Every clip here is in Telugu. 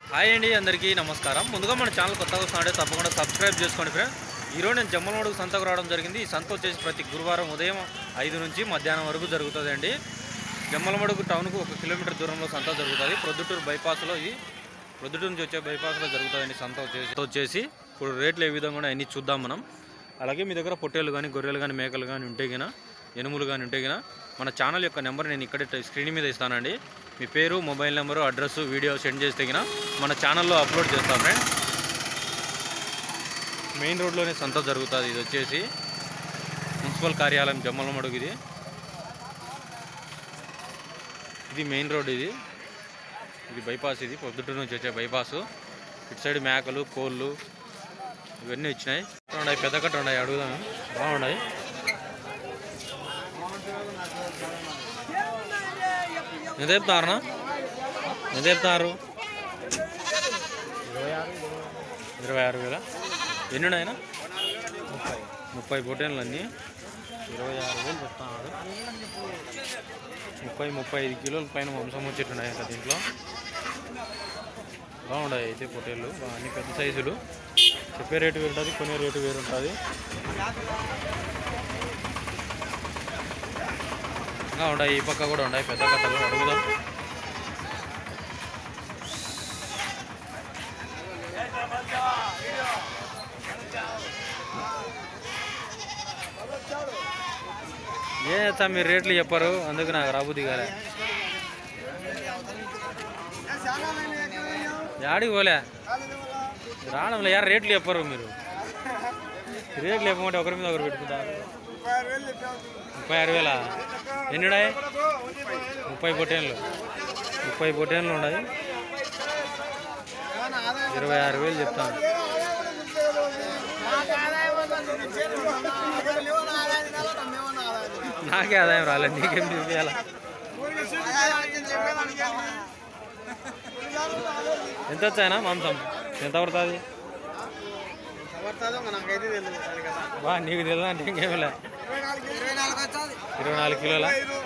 హాయ్ అండి అందరికీ నమస్కారం ముందుగా మన ఛానల్ కొత్తగా వస్తుంటే తప్పకుండా సబ్స్క్రైబ్ చేసుకోండి ఫ్రెండ్ ఈరోజు నేను జమ్మలమడుగు సంతకు రావడం జరిగింది ఈ సంత వచ్చేసి ప్రతి గురువారం ఉదయం ఐదు నుంచి మధ్యాహ్నం వరకు జరుగుతుంది అండి జమ్మలమడుగు టౌన్కు ఒక కిలోమీటర్ దూరంలో సంత జరుగుతుంది ప్రొద్దుటూరు బైపాస్లో ఇది ప్రొద్దుటూరు నుంచి వచ్చే బైపాస్లో జరుగుతుందండి సంత వచ్చేసి వచ్చేసి ఇప్పుడు రేట్లు ఏ విధంగా ఉన్నాయి అన్నీ చూద్దాం మనం అలాగే మీ దగ్గర పొట్టేలు కానీ గొర్రెలు కానీ మేకలు కానీ ఉంటే గిన ఎనుములు కానీ ఉంటే గిన మన ఛానల్ యొక్క నెంబర్ నేను ఇక్కడ స్క్రీన్ మీద ఇస్తానండి మీ పేరు mobile number address video send చేస్తే గిన మన ఛానల్లో అప్లోడ్ చేస్తాం ఫ్రెండ్ మెయిన్ రోడ్లోనే సంత జరుగుతుంది ఇది వచ్చేసి మున్సిపల్ కార్యాలయం జమ్మలమడుగు ఇది ఇది మెయిన్ రోడ్ ఇది ఇది బైపాస్ ఇది పొద్దుటూరు నుంచి వచ్చే బైపాస్ ఇటు సైడ్ మేకలు కోళ్ళు ఇవన్నీ వచ్చినాయి ఉన్నాయి పెద్ద కట్ట ఉన్నాయి అడుగుదాము బాగున్నాయి ఎంత చెప్తారనా ఎంత చెప్తారు ఇరవై ఆరు వేల ఎన్ని ఉన్నాయన ముప్పై ముప్పై పొటేన్లు అన్నీ ఇరవై ఆరు వేలు చెప్తున్నారు ముప్పై ముప్పై ఐదు కిలోల పైన వంశం వచ్చేట్టున్నాయి కదా దీంట్లో బాగున్నాయి అయితే పొటేళ్ళు బా- అన్ని పెద్ద సైజులు చెప్పే రేటు వేరు ఉంటుంది కొనే రేటు వేరు ఉంటుంది ఇంకా ఉన్నాయి ఈ పక్క కూడా ఉన్నాయి పెద్ద కట్టలు అడుగుదాం ఏం చేస్తా మీరు రేట్లు చెప్పరు అందుకు నాకు రాబుద్ది కాలే యాడికి పోలే రావడంలో యారు రేట్లు చెప్పరు మీరు రేట్లు చెప్పమంటే ఒకరి మీద ఒకరు పెట్టుకుంటారు ముప్పై ఆరు వేల ఎన్ని ఉన్నాయి ముప్పై పొట్టేన్లు ముప్పై పొట్టేన్లు ఉన్నాయి ఇరవై ఆరు వేలు చెప్తాను నాకే ఆదాయం రాలేదు నీకేం చూపించాలా ఎంత వచ్చాయనా మాంసం ఎంత పడుతుంది బా నీకు తెలియదు అంటే ఇంకేమిలే ఇరవై నాలుగు కిలోల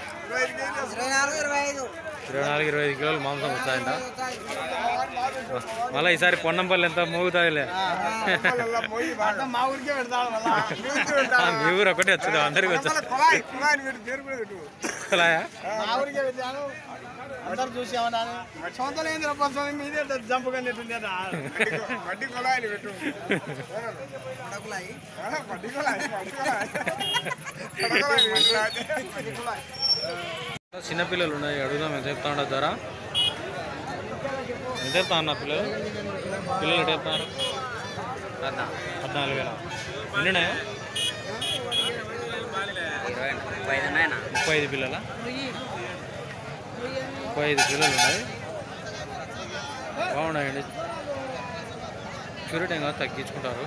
ఇరవై నాలుగు ఇరవై ఐదు కిలోలు మాంసం వస్తాయంట మళ్ళీ ఈసారి పొన్నంపల్లి ఎంత మోగుతాయిలే మా ఊరికే పెడతాడు ఆ, మీ ఊరు ఒకటే వచ్చింది అందరికి వచ్చా కుళాయి కుళాయిని పెట్టి పేరు కూడా పెట్టు కులాయా? మా ఊరికే పెట్టాను అందరు చూసామన్నాను సొంతలు ఏంది రప్పని మీదే జంపు కన్నట్టుంది మడ్డి కుళాయిని పెట్టు ఆ, మడ్డి కుళాయి మడ్డి కుళాయి మడ్డి కుళాయి చిన్నపిల్లలు ఉన్నాయి అడుగుదాం ఎంత చెప్తా ఉండదు ధర ఎంత చెప్తా అన్న పిల్లలు పిల్లలు ఎంత చెప్తున్నారు పద్నాలుగు వేల ఎన్ని ఉన్నాయా ముప్పై ఐదు పిల్లల ముప్పై ఐదు పిల్లలు ఉన్నాయి బాగున్నాయండి చూడటం కాదు తగ్గించుకుంటారు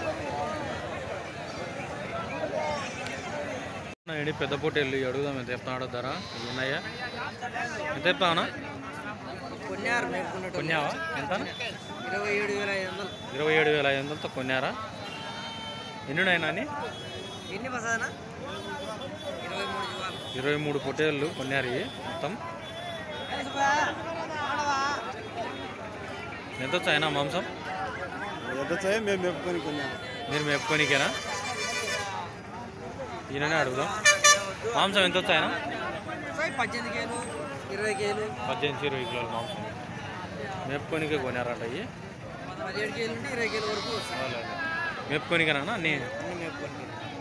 ఉన్నాయండి పెద్ద పొట్టేళ్ళు ఇవి అడుగుదాం ఎంత చెప్తాడో ధర ఇవి ఉన్నాయా ఎంత చెప్తావనా కొన్నారు మేపుకున్నట్టు కొన్నావా ఎంత ఇరవై ఏడు వేల ఐదు వందలు ఇరవై ఏడు వేల ఐదు వందలతో కొన్నారా ఎన్ని ఉన్నాయి నాని ఎన్ని బసానా ఇరవై మూడు జీవాలు ఇరవై మూడు పొట్టేళ్ళు కొన్నారు ఇవి మొత్తం ఎంత వచ్చాయనా మాంసం ఎంత చేయం మేము మెప్పుకొని కొన్నాము మీరు మేపుకోనికేనా ఈయననే అడుగుదాం మాంసం ఎంత వచ్చాయనా పద్దెనిమిది కేలు ఇరవై కేలు పద్దెనిమిది ఇరవై కిలోల మాంసం మేపుకోనికే కొనారట ఇవి పదిహేడు కేలు నుండి ఇరవై కేలు వరకు వస్తాయి మేపుకోనికేనా అన్నీ అన్ని మేపుకొని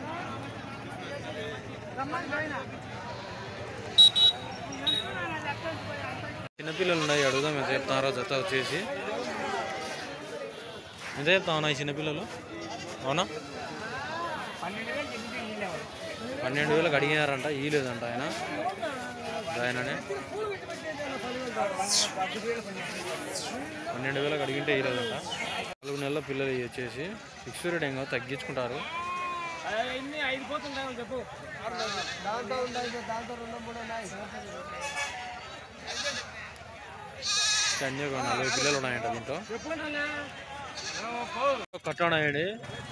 చిన్నపిల్లలు ఉన్నాయి అడుగుదాం ఎంత చెప్తున్నారో జత వచ్చేసి ఎంత చెప్తా ఉన్నాయి చిన్నపిల్లలు అవునా పన్నెండు వేలకు అడిగినారంట ఈ లేదంట ఆయన ఆయననే పన్నెండు వేలకు అడిగింటే ఈ లేదంట నాలుగు నెలల పిల్లలు ఇవి వచ్చేసి ఫిక్స్ రేట్ ఏం కాదు తగ్గించుకుంటారు అన్నీ ఒక నలభై పిల్లలు ఉన్నాయంట దీంట్లో కట్ట ఉన్నాయండి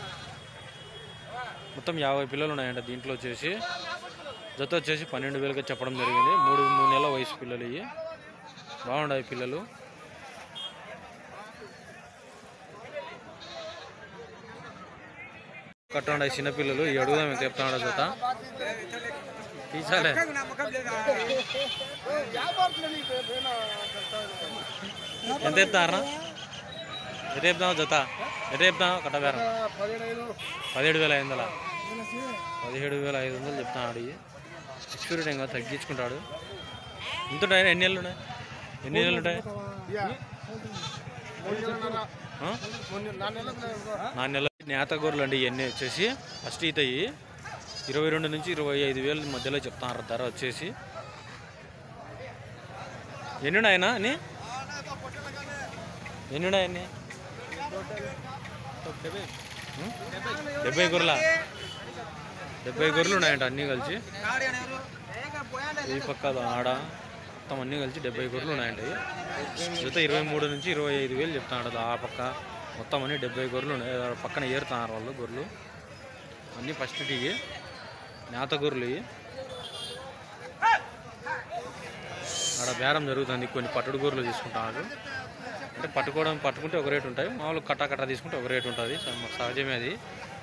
మొత్తం యాభై పిల్లలు ఉన్నాయంట దీంట్లో వచ్చేసి జత వచ్చేసి పన్నెండు వేలుగా చెప్పడం జరిగింది మూడు మూడు నెలల వయసు పిల్లలు ఇవి బాగున్నాయి పిల్లలు కట్టండి చిన్నపిల్లలు ఈ అడుగుదాం ఎంత చెప్తాడు జత తీసాలే ఎంత చెప్తారా ఎంత చెప్తావు జత ఎంత చెప్తావు కట్టబేరం పదిహేడు వేల ఐదు వందల పదిహేడు వేల ఐదు వందలు చెప్తాడు ఇవి ఎక్స్పీరియడ్ ఇంకా తగ్గించుకుంటాడు ఎంత ఉంటాయి ఎన్ని నెలలు ఉన్నాయి ఎన్ని నెలలు ఉంటాయి ఆ? నాలుగు నెలల నేత గొర్రెలు అండి ఇవన్నీ వచ్చేసి ఫస్ట్ అవుతాయి ఇరవై రెండు నుంచి ఇరవై ఐదు వేల మధ్యలో చెప్తున్నారు ధర వచ్చేసి ఎన్ని ఉన్నాయన్నా అన్ని ఎన్ని ఉన్నాయన్ని ఉం? డెబ్బై గొర్రెల డెబ్బై గొర్రెలు ఉన్నాయంట అన్నీ కలిసి ఈ పక్క ఆడ మొత్తం అన్నీ కలిసి డెబ్బై గొర్రెలు ఉన్నాయంట ఇవి. జత ఇరవై మూడు నుంచి ఇరవై ఐదు వేలు చెప్తున్నాడు ఆ పక్క మొత్తం అన్ని డెబ్బై గొర్రెలు ఉన్నాయి ఆ పక్కన ఏరుతున్నారు వాళ్ళు గొర్రెలు అన్నీ ఫస్ట్ టీవి నేత గొర్రెలు ఇవి ఆడ బేరం జరుగుతుంది కొన్ని పట్టుడు గొర్రెలు తీసుకుంటున్నారు అంటే పట్టుకోవడం పట్టుకుంటే ఒక రేటు ఉంటాయి మామూలు కట్ట కట్ట తీసుకుంటే ఒక రేటు ఉంటుంది స- సహజమే అది